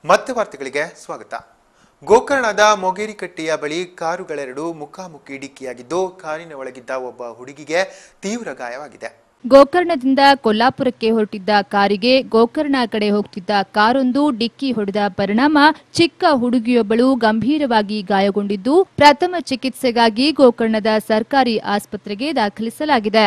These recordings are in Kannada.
ಮತ್ತೆ ವಾರ್ತೆಗಳಿಗೆ ಸ್ವಾಗತ ಗೋಕರ್ಣದ ಮೊಗೇರಿಕಟ್ಟೆಯ ಬಳಿ ಕಾರುಗಳೆರಡು ಮುಖಾಮುಖಿ ಡಿಕ್ಕಿಯಾಗಿದ್ದು ಕಾರಿನ ಒಳಗಿದ್ದ ಒಬ್ಬ ಹುಡುಗಿಗೆ ತೀವ್ರ ಗಾಯವಾಗಿದೆ ಗೋಕರ್ಣದಿಂದ ಕೊಲ್ಲಾಪುರಕ್ಕೆ ಹೊರಟಿದ್ದ ಕಾರಿಗೆ ಗೋಕರ್ಣ ಕಡೆ ಹೋಗ್ತಿದ್ದ ಕಾರೊಂದು ಡಿಕ್ಕಿ ಹೊಡೆದ ಪರಿಣಾಮ ಚಿಕ್ಕ ಹುಡುಗಿಯೊಬ್ಬಳು ಗಂಭೀರವಾಗಿ ಗಾಯಗೊಂಡಿದ್ದು ಪ್ರಥಮ ಚಿಕಿತ್ಸೆಗಾಗಿ ಗೋಕರ್ಣದ ಸರ್ಕಾರಿ ಆಸ್ಪತ್ರೆಗೆ ದಾಖಲಿಸಲಾಗಿದೆ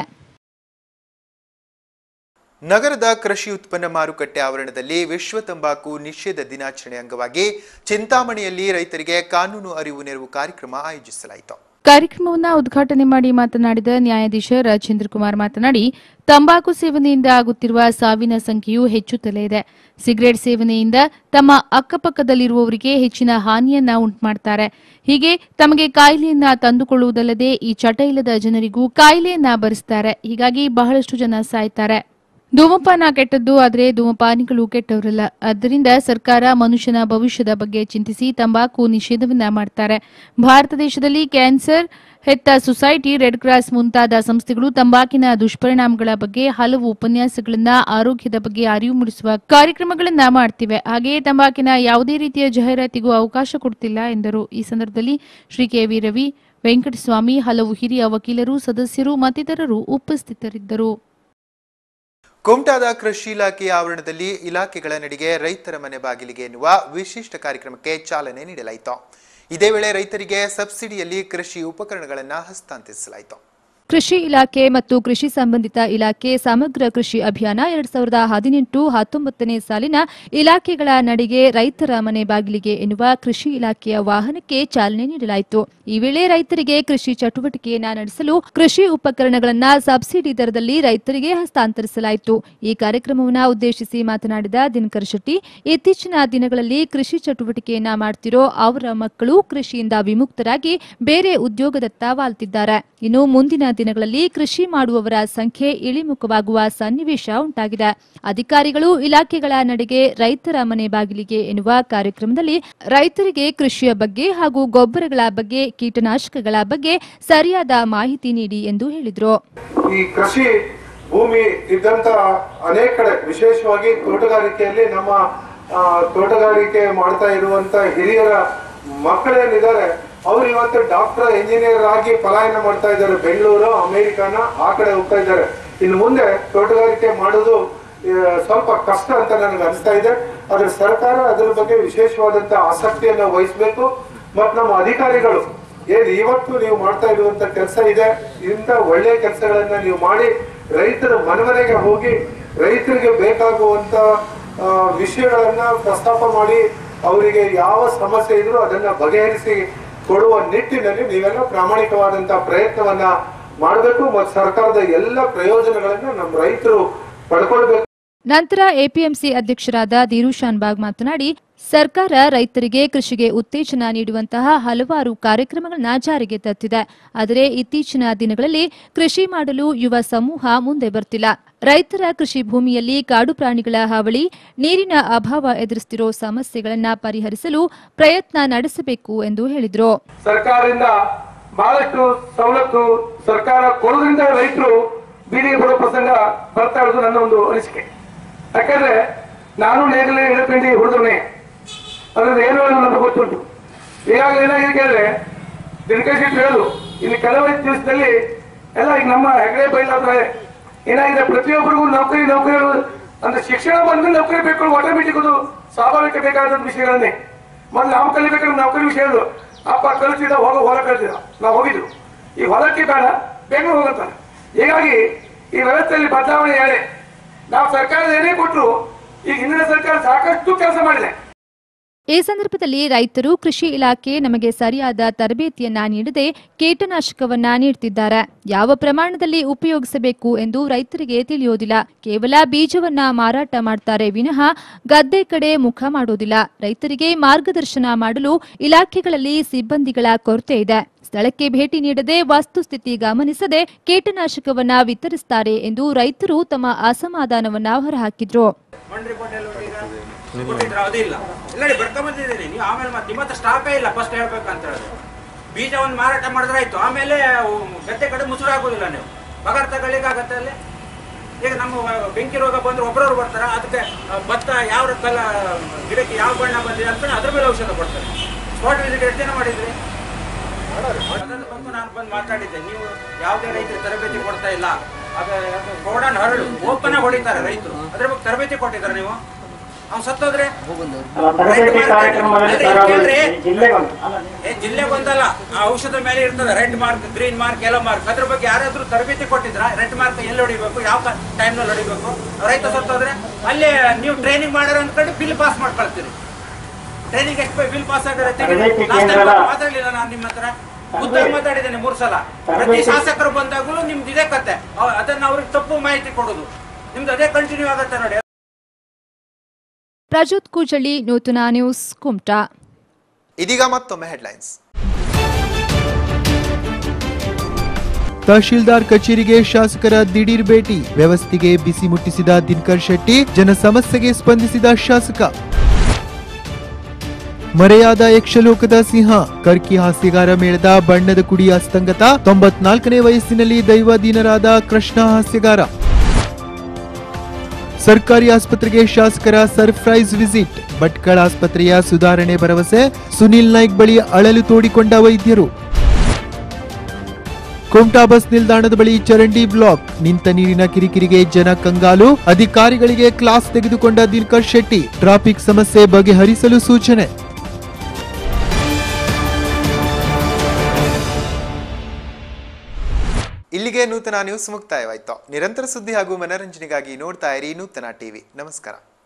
ನಗರದ ಕೃಷಿ ಉತ್ಪನ್ನ ಮಾರುಕಟ್ಟೆ ಆವರಣದಲ್ಲಿ ವಿಶ್ವ ತಂಬಾಕು ನಿಷೇಧ ದಿನಾಚರಣೆ ಅಂಗವಾಗಿ ಚಿಂತಾಮಣಿಯಲ್ಲಿ ರೈತರಿಗೆ ಕಾನೂನು ಅರಿವು ನೆರವು ಕಾರ್ಯಕ್ರಮ ಆಯೋಜಿಸಲಾಯಿತು ಕಾರ್ಯಕ್ರಮವನ್ನು ಉದ್ಘಾಟನೆ ಮಾಡಿ ಮಾತನಾಡಿದ ನ್ಯಾಯಾಧೀಶ ರಾಜೇಂದ್ರ ಕುಮಾರ್ ಮಾತನಾಡಿ ತಂಬಾಕು ಸೇವನೆಯಿಂದ ಆಗುತ್ತಿರುವ ಸಾವಿನ ಸಂಖ್ಯೆಯು ಹೆಚ್ಚುತ್ತಲೇ ಇದೆ ಸಿಗರೆಟ್ ಸೇವನೆಯಿಂದ ತಮ್ಮ ಅಕ್ಕಪಕ್ಕದಲ್ಲಿರುವವರಿಗೆ ಹೆಚ್ಚಿನ ಹಾನಿಯನ್ನ ಉಂಟುಮಾಡ್ತಾರೆ ಹೀಗೆ ತಮಗೆ ಕಾಯಿಲೆಯನ್ನ ತಂದುಕೊಳ್ಳುವುದಲ್ಲದೆ ಈ ಚಟ ಇಲ್ಲದ ಜನರಿಗೂ ಕಾಯಿಲೆಯನ್ನ ಭರಿಸ್ತಾರೆ ಹೀಗಾಗಿ ಬಹಳಷ್ಟು ಜನ ಸಾಯ್ತಾರೆ ಧೂಮಪಾನ ಕೆಟ್ಟದ್ದು ಆದರೆ ಧೂಮಪಾನಿಗಳು ಕೆಟ್ಟವರಲ್ಲ ಆದ್ದರಿಂದ ಸರ್ಕಾರ ಮನುಷ್ಯನ ಭವಿಷ್ಯದ ಬಗ್ಗೆ ಚಿಂತಿಸಿ ತಂಬಾಕು ನಿಷೇಧವನ್ನ ಮಾಡ್ತಾರೆ ಭಾರತ ದೇಶದಲ್ಲಿ ಕ್ಯಾನ್ಸರ್ ಹೆತ್ತ ಸೊಸೈಟಿ ರೆಡ್ ಕ್ರಾಸ್ ಮುಂತಾದ ಸಂಸ್ಥೆಗಳು ತಂಬಾಕಿನ ದುಷ್ಪರಿಣಾಮಗಳ ಬಗ್ಗೆ ಹಲವು ಉಪನ್ಯಾಸಗಳನ್ನ ಆರೋಗ್ಯದ ಬಗ್ಗೆ ಅರಿವು ಮೂಡಿಸುವ ಕಾರ್ಯಕ್ರಮಗಳನ್ನ ಮಾಡ್ತಿವೆ ಹಾಗೆಯೇ ತಂಬಾಕಿನ ಯಾವುದೇ ರೀತಿಯ ಜಾಹೀರಾತಿಗೂ ಅವಕಾಶ ಕೊಡ್ತಿಲ್ಲ ಎಂದರು ಈ ಸಂದರ್ಭದಲ್ಲಿ ಶ್ರೀ ಕೆ ವಿ ರವಿ ವೆಂಕಟಸ್ವಾಮಿ ಹಲವು ಹಿರಿಯ ವಕೀಲರು ಸದಸ್ಯರು ಮತ್ತಿತರರು ಉಪಸ್ಥಿತರಿದ್ದರು ಕುಮಟಾದ ಕೃಷಿ ಇಲಾಖೆಯ ಆವರಣದಲ್ಲಿ ಇಲಾಖೆಗಳ ನಡಿಗೆ ರೈತರ ಮನೆ ಬಾಗಿಲಿಗೆ ಎನ್ನುವ ವಿಶಿಷ್ಟ ಕಾರ್ಯಕ್ರಮಕ್ಕೆ ಚಾಲನೆ ನೀಡಲಾಯಿತು ಇದೇ ವೇಳೆ ರೈತರಿಗೆ ಸಬ್ಸಿಡಿಯಲ್ಲಿ ಕೃಷಿ ಉಪಕರಣಗಳನ್ನು ಹಸ್ತಾಂತರಿಸಲಾಯಿತು ಕೃಷಿ ಇಲಾಖೆ ಮತ್ತು ಕೃಷಿ ಸಂಬಂಧಿತ ಇಲಾಖೆ ಸಮಗ್ರ ಕೃಷಿ ಅಭಿಯಾನ ಎರಡ್ ಸಾವಿರದ ಹದಿನೆಂಟು ಹತ್ತೊಂಬತ್ತನೇ ಸಾಲಿನ ಇಲಾಖೆಗಳ ನಡಿಗೆ ರೈತರ ಮನೆ ಬಾಗಿಲಿಗೆ ಎನ್ನುವ ಕೃಷಿ ಇಲಾಖೆಯ ವಾಹನಕ್ಕೆ ಚಾಲನೆ ನೀಡಲಾಯಿತು ಈ ವೇಳೆ ರೈತರಿಗೆ ಕೃಷಿ ಚಟುವಟಿಕೆಯನ್ನ ನಡೆಸಲು ಕೃಷಿ ಉಪಕರಣಗಳನ್ನ ಸಬ್ಸಿಡಿ ದರದಲ್ಲಿ ರೈತರಿಗೆ ಹಸ್ತಾಂತರಿಸಲಾಯಿತು ಈ ಕಾರ್ಯಕ್ರಮವನ್ನು ಉದ್ದೇಶಿಸಿ ಮಾತನಾಡಿದ ದಿನಕರ್ ಶೆಟ್ಟಿ ಇತ್ತೀಚಿನ ದಿನಗಳಲ್ಲಿ ಕೃಷಿ ಚಟುವಟಿಕೆಯನ್ನ ಮಾಡ್ತಿರೋ ಅವರ ಮಕ್ಕಳು ಕೃಷಿಯಿಂದ ವಿಮುಕ್ತರಾಗಿ ಬೇರೆ ಉದ್ಯೋಗದತ್ತ ವಾಲ್ತಿದ್ದಾರೆ ಇನ್ನು ಮುಂದಿನ ದಿನಗಳಲ್ಲಿ ಕೃಷಿ ಮಾಡುವವರ ಸಂಖ್ಯೆ ಇಳಿಮುಖವಾಗುವ ಸನ್ನಿವೇಶ ಉಂಟಾಗಿದೆ ಅಧಿಕಾರಿಗಳು ಇಲಾಖೆಗಳ ನಡೆಗೆ ರೈತರ ಮನೆ ಬಾಗಿಲಿಗೆ ಎನ್ನುವ ಕಾರ್ಯಕ್ರಮದಲ್ಲಿ ರೈತರಿಗೆ ಕೃಷಿಯ ಬಗ್ಗೆ ಹಾಗೂ ಗೊಬ್ಬರಗಳ ಬಗ್ಗೆ ಕೀಟನಾಶಕಗಳ ಬಗ್ಗೆ ಸರಿಯಾದ ಮಾಹಿತಿ ನೀಡಿ ಎಂದು ಹೇಳಿದರು ಈ ಕೃಷಿ ಭೂಮಿ ಇದ್ದಂತ ಅನೇಕ ಕಡೆ ವಿಶೇಷವಾಗಿ ತೋಟಗಾರಿಕೆಯಲ್ಲಿ ನಮ್ಮ ಆ, ತೋಟಗಾರಿಕೆ ಮಾಡ್ತಾ ಇರುವಂತ ಹಿರಿಯರ ಮಕ್ಕಳೇನಿದ್ದಾರೆ ಅವ್ರು ಇವತ್ತು ಡಾಕ್ಟರ್ ಇಂಜಿನಿಯರ್ ಆಗಿ ಪಲಾಯನ ಮಾಡ್ತಾ ಇದ್ದಾರೆ ಬೆಂಗಳೂರು ಅಮೆರಿಕಾನ ಆ ಕಡೆ ಹೋಗ್ತಾ ಇದ್ದಾರೆ ಇನ್ನು ಮುಂದೆ ತೋಟಗಾರಿಕೆ ಮಾಡೋದು ಆ, ಸ್ವಲ್ಪ ಕಷ್ಟ ಅಂತ ನನಗೆ ಅನಿಸ್ತಾ ಇದೆ ಆದ್ರೆ ಸರ್ಕಾರ ಅದ್ರ ಬಗ್ಗೆ ವಿಶೇಷವಾದಂತ ಆಸಕ್ತಿಯನ್ನ ವಹಿಸಬೇಕು ಮತ್ತು ನಮ್ಮ ಅಧಿಕಾರಿಗಳು ಏನ್ ಇವತ್ತು ನೀವು ಮಾಡ್ತಾ ಇರುವಂತ ಕೆಲಸ ಇದೆ ಇಂಥ ಒಳ್ಳೆಯ ಕೆಲಸಗಳನ್ನ ನೀವು ಮಾಡಿ ರೈತರ ಮನಮನೆಗೆ ಹೋಗಿ ರೈತರಿಗೆ ಬೇಕಾಗುವಂತ ಆ, ವಿಷಯಗಳನ್ನ ಪ್ರಸ್ತಾಪ ಮಾಡಿ ಅವರಿಗೆ ಯಾವ ಸಮಸ್ಯೆ ಇದ್ರೂ ಅದನ್ನ ಬಗೆಹರಿಸಿ ಕೊಡುವ ನಿಟ್ಟಿನಲ್ಲಿ ನೀವೆಲ್ಲ ಪ್ರಾಮಾಣಿಕವಾದಂತ ಪ್ರಯತ್ನವನ್ನ ಮಾಡಬೇಕು ಮತ್ತು ಸರ್ಕಾರದ ಎಲ್ಲ ಪ್ರಯೋಜನಗಳನ್ನ ನಮ್ಮ ರೈತರು ಪಡ್ಕೊಳ್ಬೇಕು ನಂತರ ಎಪಿಎಂಸಿ ಅಧ್ಯಕ್ಷರಾದ ಧೀರು ಶಾನ್ಬಾಗ್ ಮಾತನಾಡಿ ಸರ್ಕಾರ ರೈತರಿಗೆ ಕೃಷಿಗೆ ಉತ್ತೇಜನ ನೀಡುವಂತಹ ಹಲವಾರು ಕಾರ್ಯಕ್ರಮಗಳನ್ನ ಜಾರಿಗೆ ತರುತ್ತಿದೆ ಆದರೆ ಇತ್ತೀಚಿನ ದಿನಗಳಲ್ಲಿ ಕೃಷಿ ಮಾಡಲು ಯುವ ಸಮೂಹ ಮುಂದೆ ಬರ್ತಿಲ್ಲ ರೈತರ ಕೃಷಿ ಭೂಮಿಯಲ್ಲಿ ಕಾಡು ಪ್ರಾಣಿಗಳ ಹಾವಳಿ ನೀರಿನ ಅಭಾವ ಎದುರಿಸುತ್ತಿರೋ ಸಮಸ್ಯೆಗಳನ್ನ ಪರಿಹರಿಸಲು ಪ್ರಯತ್ನ ನಡೆಸಬೇಕು ಎಂದು ಹೇಳಿದರು ಸರ್ಕಾರದಿಂದ ಬಹಳಷ್ಟು ಸವಲತ್ತು ಸರ್ಕಾರ ಕೊಡೋದ್ರಿಂದ ರೈತರು ಬೀದಿಗೆ ಬರೋ ಪ್ರಸಂಗ ಬರ್ತಾ ಇರೋದು ನನ್ನ ಒಂದು ಅನಿಸಿಕೆ ಯಾಕಂದ್ರೆ ನಾನು ನೇಗಲೆ ಇಳಪಿಂಡಿ ಹುಡುಗನೆ ಅದ್ರಲ್ಲಿ ಏನು ಅನ್ನೋದು ನನಗೆ ಗೊತ್ತುಂಟು ಈಗಾಗಲೇ ಏನಾಗಿದೆ ಕೇಳಿದ್ರೆ ದಿನಕರ್ ಶೆಟ್ಟಿ ಹೇಳೋದು ಇಲ್ಲಿ ಕೆಲವೈದು ದಿವಸದಲ್ಲಿ ಎಲ್ಲ ಈಗ ನಮ್ಮ ಹೆಗಡೆ ಬೈಲಾದ್ರೆ ಏನಾಗಿದೆ ಪ್ರತಿಯೊಬ್ಬರಿಗೂ ನೌಕರಿ ನೌಕರಿ ಅಂದ್ರೆ ಶಿಕ್ಷಣ ಬಂದ್ರೆ ನೌಕರಿ ಬೇಕು ಆಟೋಮೆಟಿಕ್ ಅದು ಸ್ವಾಭಾವಿಕ ಬೇಕಾದ ವಿಷಯಗಳನ್ನೇ ಮೊನ್ನೆ ನಾವು ಕಲಿಬೇಕಾದ್ರೆ ನೌಕರಿ ವಿಷಯ ಹೇಳಿದ್ರು ಅಪ್ಪ ಕಲಿಸಿದ ಹೋಗ ಹೊಲ ಕಲಿಸಿದ ನಾವು ಹೋಗಿದ್ರು ಈ ಹೊಲಕ್ಕೆ ಬೇಡ ಬೆಂಗಳೂರು ಹೋಗಂತಾನೆ ಹೀಗಾಗಿ ಈ ವ್ಯವಸ್ಥೆಯಲ್ಲಿ ಬದಲಾವಣೆ ಹೇಳಿ ನಾವು ಸರ್ಕಾರದ ಏನೇ ಕೊಟ್ಟರು ಈಗ ಹಿಂದಿನ ಸರ್ಕಾರ ಸಾಕಷ್ಟು ಕೆಲಸ ಮಾಡಿದೆ ಈ ಸಂದರ್ಭದಲ್ಲಿ ರೈತರು ಕೃಷಿ ಇಲಾಖೆ ನಮಗೆ ಸರಿಯಾದ ತರಬೇತಿಯನ್ನ ನೀಡದೆ ಕೀಟನಾಶಕವನ್ನ ನೀಡುತ್ತಿದ್ದಾರೆ ಯಾವ ಪ್ರಮಾಣದಲ್ಲಿ ಉಪಯೋಗಿಸಬೇಕು ಎಂದು ರೈತರಿಗೆ ತಿಳಿಯೋದಿಲ್ಲ ಕೇವಲ ಬೀಜವನ್ನ ಮಾರಾಟ ಮಾಡ್ತಾರೆ ವಿನಃ ಗದ್ದೆ ಕಡೆ ಮುಖ ಮಾಡೋದಿಲ್ಲ ರೈತರಿಗೆ ಮಾರ್ಗದರ್ಶನ ಮಾಡಲು ಇಲಾಖೆಗಳಲ್ಲಿ ಸಿಬ್ಬಂದಿಗಳ ಕೊರತೆ ಇದೆ ಸ್ಥಳಕ್ಕೆ ಭೇಟಿ ನೀಡದೆ ವಸ್ತುಸ್ಥಿತಿ ಗಮನಿಸದೆ ಕೀಟನಾಶಕವನ್ನ ವಿತರಿಸುತ್ತಾರೆ ಎಂದು ರೈತರು ತಮ್ಮ ಅಸಮಾಧಾನವನ್ನ ಹೊರಹಾಕಿದ್ರು ಮಂಡ್ರಿ ಬೋಟೆಲ್ ಈಗ ಕೊಟ್ಟಿದ್ರು ಅದು ಇಲ್ಲ ಇಲ್ಲ ಬರ್ಕೊಂಬಂದಿದ್ದೀನಿ ನೀವು ಆಮೇಲೆ ಮತ್ತೆ ನಿಮ್ಮ ಹತ್ರ ಸ್ಟಾಪೇ ಇಲ್ಲ ಫಸ್ಟ್ ಹೇಳ್ಬೇಕಂತ ಹೇಳಿದ್ರೆ ಬೀಜ ಒಂದು ಮಾರಾಟ ಮಾಡಿದ್ರೆ ಆಯ್ತು ಆಮೇಲೆ ಅವು ಗದ್ದೆ ಕಡೆ ಮುಸುರು ಹಾಕೋದಿಲ್ಲ ನೀವು ಪಗಾರ ತಗೊಳ್ಳಿಕ್ಕಾಗತ್ತೆ ಅಲ್ಲಿ ಈಗ ನಮ್ಮ ಬೆಂಕಿ ರೋಗ ಬಂದ್ರೆ ಒಬ್ಬರವ್ರು ಬರ್ತಾರೆ ಅದಕ್ಕೆ ಆ, ಭತ್ತ ಯಾವ ಕಲ ಗಿಡಕ್ಕೆ ಯಾವ ಬಣ್ಣ ಬಂದಿದೆ ಅಂತ ಅದ್ರ ಮೇಲೆ ಔಷಧ ಕೊಡ್ತಾರೆ ಸ್ಪಾಟ್ ವಿಸಿಟ್ ಎಷ್ಟು ಜನ ಮಾಡಿದ್ರಿ ಅದನ್ನು ಬಂದು ನಾನು ಬಂದು ಮಾತಾಡಿದ್ದೆ ನೀವು ಯಾವುದೇ ರೈತರು ತರಬೇತಿ ಕೊಡ್ತಾ ಇಲ್ಲ ಅದು ಅದು ಗೋಡನ್ ಹರಳು ಓಪನ್ ಆಗಿ ಹೊಡಿತಾರೆ ರೈತರು ಅದ್ರ ಬಗ್ಗೆ ತರಬೇತಿ ಕೊಟ್ಟಿದ್ದಾರೆ ನೀವು ಅವ್ನು ಸತ್ತೋದ್ರೆ ತರಬೇತಿ ಕಾರ್ಯಕ್ರಮದಲ್ಲಿ ಸರ್ ಅದು ಜಿಲ್ಲೆಗೆ ಏ ಜಿಲ್ಲೆ ಬಂದಲ್ಲ ಆ ಔಷಧ ಮೇಲೆ ಇರ್ತದೆ red mark green mark yellow mark ಅದ್ರ ಬಗ್ಗೆ ಯಾರಾದ್ರೂ ತರಬೇತಿ ಕೊಟ್ಟಿದ್ರ ರೆಡ್ ಮಾರ್ಕ್ ಎಲ್ಲಿ ಹೊಡಿಬೇಕು ಯಾವ ಟೈಮ್ನಲ್ಲಿ ಹೊಡಿಬೇಕು ರೈತ ಸತ್ತೋದ್ರೆ ಅಲ್ಲೇ ನೀವು ಟ್ರೈನಿಂಗ್ ಮಾಡ್ಯಾರ ಅಂದ್ಕೊಂಡು ಬಿಲ್ ಪಾಸ್ ಮಾಡ್ಕೊಳ್ತೀರಿ ಟ್ರೈನಿಂಗ್ ಎಷ್ಟು ಬಿಲ್ ಪಾಸ್ ಆಗಿರೋ ತರಬೇತಿ ಲಾಸ್ಟ್ ಕೇಂದ್ರದ- ಮಾತಾಡ್ಲಿಲ್ಲ ನಾನು ನಿಮ್ಮ ಹತ್ರ ಉದ್ದಾಗ ಮಾತಾಡಿದ್ದೇನೆ ಮೂರು ಸಲ ಪ್ರತಿ ಶಾಸಕರು ಬಂದಾಗಲೂ ನಿಮ್ದು ಇದೇ ಕತೆ ಅವ್- ಅದನ್ನ ಅವ್ರಿಗೆ ತಪ್ಪು ಮಾಹಿತಿ ಕೊಡೋದು ನಿಮ್ದು ಅದೇ ಕಂಟಿನ್ಯೂ ಆಗತ್ತೆ ನೋಡಿ ಪ್ರಜ್ಯೋತ್ ಕೂಜಳ್ಳಿ ನೂತನ ನ್ಯೂಸ್ ಕುಮಟಾ ಇದೀಗ ಮತ್ತೊಮ್ಮೆ ಹೆಡ್ಲೈನ್ಸ್ ತಹಶೀಲ್ದಾರ್ ಕಚೇರಿಗೆ ಶಾಸಕರ ದಿಢೀರ್ ಭೇಟಿ ವ್ಯವಸ್ಥೆಗೆ ಬಿಸಿ ಮುಟ್ಟಿಸಿದ ದಿನಕರ್ ಶೆಟ್ಟಿ ಜನ ಸಮಸ್ಯೆಗೆ ಸ್ಪಂದಿಸಿದ ಶಾಸಕ ಮರೆಯಾದ ಯಕ್ಷಲೋಕದ ಸಿಂಹ ಕರ್ಕಿ ಹಾಸ್ಯಗಾರ ಮೇಳದ ಬಣ್ಣದ ಕುಡಿ ಅಸ್ತಂಗತ ತೊಂಬತ್ನಾಲ್ಕನೇ ವಯಸ್ಸಿನಲ್ಲಿ ದೈವಾಧೀನರಾದ ಕೃಷ್ಣ ಹಾಸ್ಯಗಾರ ಸರ್ಕಾರಿ ಆಸ್ಪತ್ರೆಗೆ ಶಾಸಕರ ಸರ್ಪ್ರೈಸ್ ವಿಸಿಟ್ ಭಟ್ಕಳ ಆಸ್ಪತ್ರೆಯ ಸುಧಾರಣೆ ಭರವಸೆ ಸುನಿಲ್ ನಾಯ್ಕ್ ಬಳಿ ಅಳಲು ತೋಡಿಕೊಂಡ ವೈದ್ಯರು ಕುಮಟಾ ಬಸ್ ನಿಲ್ದಾಣದ ಬಳಿ ಚರಂಡಿ ಬ್ಲಾಕ್ ನಿಂತ ನೀರಿನ ಕಿರಿಕಿರಿಗೆ ಜನ ಕಂಗಾಲು ಅಧಿಕಾರಿಗಳಿಗೆ ಕ್ಲಾಸ್ ತೆಗೆದುಕೊಂಡ ದಿನಕರ್ ಶೆಟ್ಟಿ ಟ್ರಾಫಿಕ್ ಸಮಸ್ಯೆ ಬಗೆಹರಿಸಲು ಸೂಚನೆ ಇಲ್ಲಿಗೆ ನೂತನ ನ್ಯೂಸ್ ಮುಕ್ತಾಯವಾಯ್ತು ನಿರಂತರ ಸುದ್ದಿ ಹಾಗೂ ಮನರಂಜನೆಗಾಗಿ ನೋಡ್ತಾ ಇರಿ ನೂತನ ಟಿವಿ ನಮಸ್ಕಾರ